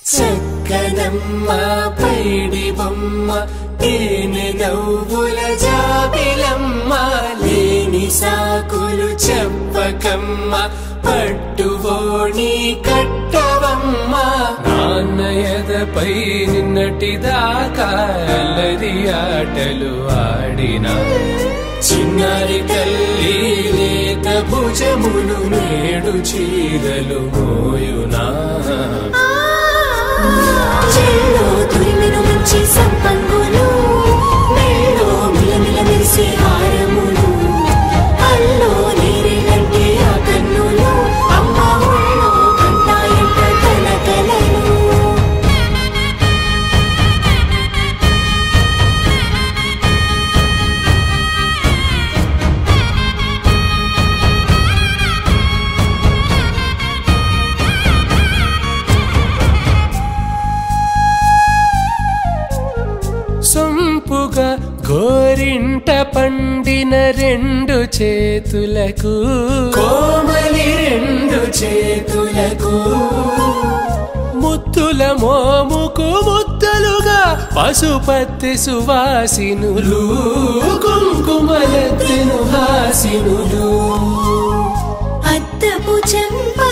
చక్కనమ్మ పైడి బొమ్మ తేనె నవ్వుల జాబిలమ్మ లేని సాకులు చెప్పకమ్మ పట్టువోణి కట్టవమ్మ నాన్నయదపై నిన్నటిదాకా అల్లరి ఆటలు ఆడినా చిన్నారి తల్లి లేత భుజములు నేడు చీరలు మోయునా చెల్లో తురిమిన మంచి సంపంగులు మెల్లో మిలమిల మెరిసే హారములు అల్లో నీరేలంటే ఆ కన్నులు అమ్మ ఒళ్ళో కంటాయంట కలకలను సొంపుగా గోరింట పండిన రెండు చేతులకు కోమలి రెండు చేతులకు ముత్తుల మోముకు ముద్దలుగా పశుపతి సువాసినులు కుంకుమలెత్తిను హాసినులు అద్దపు చెంప